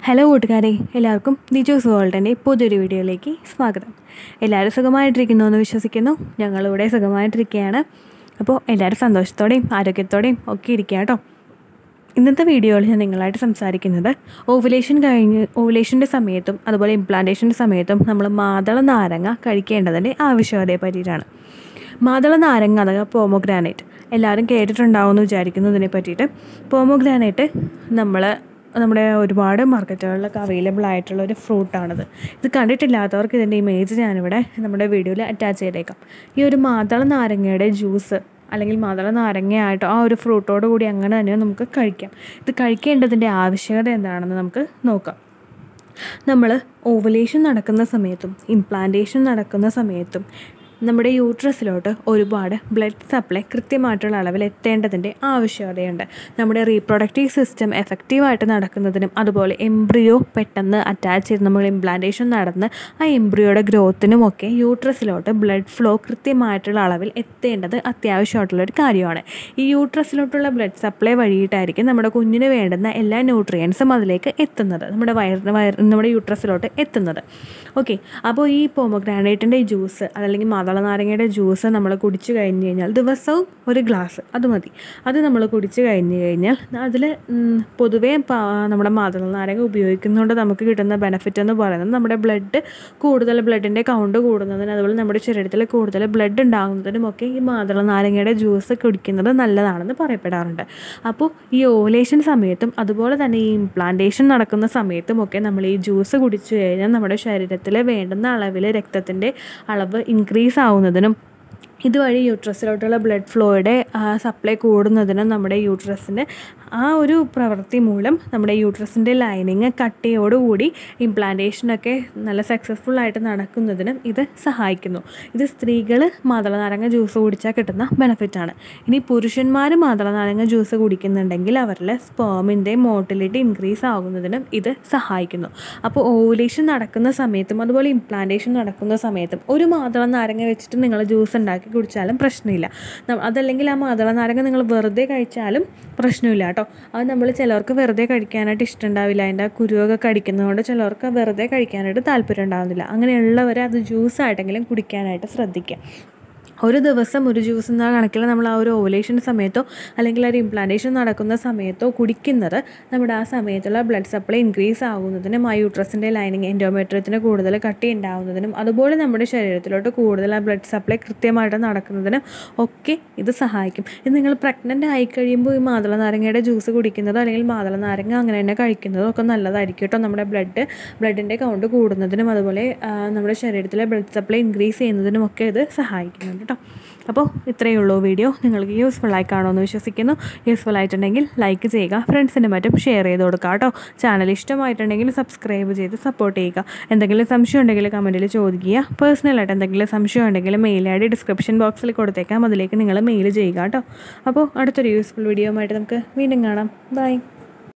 hello കൂട്ടുകാരെ എല്ലാവർക്കും ദിജോസ് വേൾഡിൻ്റെ പുതിയൊരു വീഡിയോയിലേക്ക് സ്വാഗതം എല്ലാവരും സുഖമായിട്ടിരിക്കുന്നു എന്ന് വിശ്വസിക്കുന്നു ഞങ്ങളിവിടെ സുഖമായിട്ടിരിക്കുകയാണ് അപ്പോൾ എല്ലാവരും സന്തോഷത്തോടെയും ആരോഗ്യത്തോടെയും ഒക്കെ ഇരിക്കുക കേട്ടോ ഇന്നത്തെ വീഡിയോയിൽ ഞാൻ നിങ്ങളായിട്ട് സംസാരിക്കുന്നത് ഓവുലേഷൻ കഴിഞ്ഞ് ഓവുലേഷൻ്റെ സമയത്തും അതുപോലെ ഇംപ്ലാന്റേഷൻ്റെ സമയത്തും നമ്മൾ മാതള നാരങ്ങ കഴിക്കേണ്ടതിൻ്റെ ആവശ്യകതയെ പറ്റിയിട്ടാണ് മാതള നാരങ്ങ അഥവാ പോമോഗ്രാനൈറ്റ് എല്ലാവരും കേട്ടിട്ടുണ്ടാവും എന്ന് വിചാരിക്കുന്നു ഇതിനെ പറ്റിയിട്ട് പോമോഗ്രാനൈറ്റ് നമ്മൾ നമ്മുടെ ഒരുപാട് മാർക്കറ്റുകളിലൊക്കെ അവൈലബിൾ ആയിട്ടുള്ള ഒരു ഫ്രൂട്ടാണിത് ഇത് കണ്ടിട്ടില്ലാത്തവർക്ക് ഇതിൻ്റെ ഇമേജ് ഞാനിവിടെ നമ്മുടെ വീഡിയോയിൽ അറ്റാച്ച് ചെയ്തേക്കാം ഈ ഒരു മാതള നാരങ്ങയുടെ ജ്യൂസ് അല്ലെങ്കിൽ മാതള നാരങ്ങയായിട്ടോ ആ ഒരു ഫ്രൂട്ടോട് കൂടി അങ്ങനെ തന്നെ നമുക്ക് കഴിക്കാം ഇത് കഴിക്കേണ്ടതിൻ്റെ ആവശ്യകത എന്താണെന്ന് നമുക്ക് നോക്കാം നമ്മൾ ഓവലേഷൻ നടക്കുന്ന സമയത്തും ഇംപ്ലാന്റേഷൻ നടക്കുന്ന സമയത്തും നമ്മുടെ യൂട്രസിലോട്ട് ഒരുപാട് ബ്ലഡ് സപ്ലൈ കൃത്യമായിട്ടുള്ള അളവിൽ എത്തേണ്ടതിൻ്റെ ആവശ്യകതയുണ്ട് നമ്മുടെ റീപ്രൊഡക്റ്റീവ് സിസ്റ്റം എഫക്റ്റീവായിട്ട് നടക്കുന്നതിനും അതുപോലെ എംബ്രിയോ പെട്ടെന്ന് അറ്റാച്ച് ചെയ്ത് നമ്മൾ ഇംപ്ലാന്റേഷൻ നടന്ന് ആ എംബ്രിയോയുടെ ഗ്രോത്തിനുമൊക്കെ യൂട്രസിലോട്ട് ബ്ലഡ് ഫ്ലോ കൃത്യമായിട്ടുള്ള അളവിൽ എത്തേണ്ടത് അത്യാവശ്യമായിട്ടുള്ള ഒരു കാര്യമാണ് ഈ യൂട്രസിലോട്ടുള്ള ബ്ലഡ് സപ്ലൈ വഴിയിട്ടായിരിക്കും നമ്മുടെ കുഞ്ഞിന് വേണ്ടുന്ന എല്ലാ ന്യൂട്രിയൻസും അതിലേക്ക് എത്തുന്നത് നമ്മുടെ വയറിന് വയർ നമ്മുടെ യൂട്രസിലോട്ട് എത്തുന്നത് ഓക്കെ അപ്പോൾ ഈ പോമോഗ്രാനൈറ്റിൻ്റെ ജ്യൂസ് അതല്ലെങ്കിൽ മാതള നാരങ്ങയുടെ ജ്യൂസ് നമ്മൾ കുടിച്ചു കഴിഞ്ഞ് കഴിഞ്ഞാൽ ദിവസവും ഒരു ഗ്ലാസ് അത് മതി അത് നമ്മൾ കുടിച്ചു കഴിഞ്ഞ് കഴിഞ്ഞാൽ അതിൽ പൊതുവേ പ- നമ്മുടെ മാതള നാരങ്ങ ഉപയോഗിക്കുന്നതുകൊണ്ട് നമുക്ക് കിട്ടുന്ന ബെനിഫിറ്റ് എന്ന് പറയുന്നത് നമ്മുടെ ബ്ലഡ് കൂടുതൽ ബ്ലഡിൻ്റെ കൗണ്ട് കൂടുന്നതിന് അതുപോലെ നമ്മുടെ ശരീരത്തിൽ കൂടുതൽ ബ്ലഡ് ഉണ്ടാകുന്നതിനുമൊക്കെ ഈ മാതള നാരങ്ങയുടെ ജ്യൂസ് കുടിക്കുന്നത് നല്ലതാണെന്ന് പറയപ്പെടാറുണ്ട് അപ്പോൾ ഈ ഓവുലേഷൻ സമയത്തും അതുപോലെ തന്നെ ഈ ഇംപ്ലാന്റേഷൻ നടക്കുന്ന സമയത്തും ഒക്കെ നമ്മൾ ഈ ജ്യൂസ് കുടിച്ചു കഴിഞ്ഞാൽ നമ്മുടെ ശരീരത്തിൽ വേണ്ടുന്ന അളവിൽ രക്തത്തിൻ്റെ അളവ് ഇൻക്രീസ് ആവുന്നതിനും ഇതുവഴി യൂട്രസിലോട്ടുള്ള ബ്ലഡ് ഫ്ലോയുടെ സപ്ലൈ കൂടുന്നതിനും നമ്മുടെ യൂട്രസിന് ആ ഒരു പ്രവൃത്തി മൂലം നമ്മുടെ യൂട്രസിൻ്റെ ലൈനിങ് കട്ടിയോടുകൂടി ഇംപ്ലാന്റേഷനൊക്കെ നല്ല സക്സസ്ഫുൾ ആയിട്ട് നടക്കുന്നതിനും ഇത് സഹായിക്കുന്നു ഇത് സ്ത്രീകൾ മാതള നാരങ്ങ ജ്യൂസ് കുടിച്ചാൽ കിട്ടുന്ന ബെനിഫിറ്റാണ് ഇനി പുരുഷന്മാർ മാതള നാരങ്ങ ജ്യൂസ് കുടിക്കുന്നുണ്ടെങ്കിൽ അവരിലെ സ്പേമിൻ്റെ മോട്ടിലിറ്റി ഇൻക്രീസ് ആകുന്നതിനും ഇത് സഹായിക്കുന്നു അപ്പോൾ ഓവുലേഷൻ നടക്കുന്ന സമയത്തും അതുപോലെ ഇംപ്ലാന്റേഷൻ നടക്കുന്ന സമയത്തും ഒരു മാതള നാരങ്ങ വെച്ചിട്ട് നിങ്ങൾ ജ്യൂസ് ഉണ്ടാക്കി കുടിച്ചാലും പ്രശ്നമില്ല ന- അതല്ലെങ്കിൽ ആ മാതള നാരങ്ങ നിങ്ങൾ വെറുതെ കഴിച്ചാലും പ്രശ്നമില്ല കേട്ടോ അത് നമ്മൾ ചിലർക്ക് വെറുതെ കഴിക്കാനായിട്ട് ഇഷ്ടമുണ്ടാവില്ല അതിൻ്റെ ആ കുരുവൊക്കെ കടിക്കുന്നതുകൊണ്ട് ചിലർക്ക് വെറുതെ കഴിക്കാനായിട്ട് താല്പര്യം ഉണ്ടാകുന്നില്ല അങ്ങനെയുള്ളവർ അത് ജ്യൂസായിട്ടെങ്കിലും കുടിക്കാനായിട്ട് ശ്രദ്ധിക്കുക ഒരു ദിവസം ഒരു ജ്യൂസ് എന്ന കണക്കിൽ നമ്മൾ ആ ഒരു ഓവുലേഷൻ സമയത്തോ അല്ലെങ്കിൽ ഒരു ഇംപ്ലാന്റേഷൻ നടക്കുന്ന സമയത്തോ കുടിക്കുന്നത് നമ്മുടെ ആ സമയത്തുള്ള ബ്ലഡ് സപ്ലൈ ഇൻക്രീസ് ആകുന്നതിനും ആ യൂട്രസിൻ്റെ ലൈനിങ് എൻഡോമെട്രിയത്തിന് കൂടുതൽ കട്ടി ഉണ്ടാകുന്നതിനും അതുപോലെ നമ്മുടെ ശരീരത്തിലോട്ട് കൂടുതൽ ആ ബ്ലഡ് സപ്ലൈ കൃത്യമായിട്ട് നടക്കുന്നതിനും ഒക്കെ ഇത് സഹായിക്കും ഇത് നിങ്ങൾ പ്രഗ്നൻ്റ് ആയി കഴിയുമ്പോൾ ഈ മാതള നാരങ്ങയുടെ ജ്യൂസ് കുടിക്കുന്നതോ അല്ലെങ്കിൽ മാതള നാരങ്ങ അങ്ങനെ തന്നെ കഴിക്കുന്നതോ ഒക്കെ നല്ലതായിരിക്കും കേട്ടോ നമ്മുടെ ബ്ലഡ് ബ്ലഡിൻ്റെ കൗണ്ട് കൂടുന്നതിനും അതുപോലെ ആ, നമ്മുടെ ശരീരത്തിലെ ബ്ലഡ് സപ്ലൈ ഇൻക്രീസ് ചെയ്യുന്നതിനും ഒക്കെ ഇത് സഹായിക്കുന്നുണ്ട് കേട്ടോ അപ്പോൾ ഇത്രയേ ഉള്ളൂ വീഡിയോ നിങ്ങൾക്ക് യൂസ്ഫുൾ ആയി കാണുമെന്ന് വിശ്വസിക്കുന്നു യൂസ്ഫുൾ ആയിട്ടുണ്ടെങ്കിൽ ലൈക്ക് ചെയ്യുക ഫ്രണ്ട്സിന് മറ്റും ഷെയർ ചെയ്ത് കൊടുക്കുക കേട്ടോ ചാനൽ ഇഷ്ടമായിട്ടുണ്ടെങ്കിൽ സബ്സ്ക്രൈബ് ചെയ്ത് സപ്പോർട്ട് ചെയ്യുക എന്തെങ്കിലും സംശയം ഉണ്ടെങ്കിൽ കമൻറ്റിൽ ചോദിക്കുക പേഴ്സണലായിട്ട് എന്തെങ്കിലും സംശയം ഉണ്ടെങ്കിൽ മെയിൽ ഐ ഡി ഡിസ്ക്രിപ്ഷൻ ബോക്സിൽ കൊടുത്തേക്കാം അതിലേക്ക് നിങ്ങൾ മെയിൽ ചെയ്യുക കേട്ടോ അപ്പോൾ അടുത്തൊരു യൂസ്ഫുൾ വീഡിയോ ആയിട്ട് നമുക്ക് വീണ്ടും കാണാം ബൈ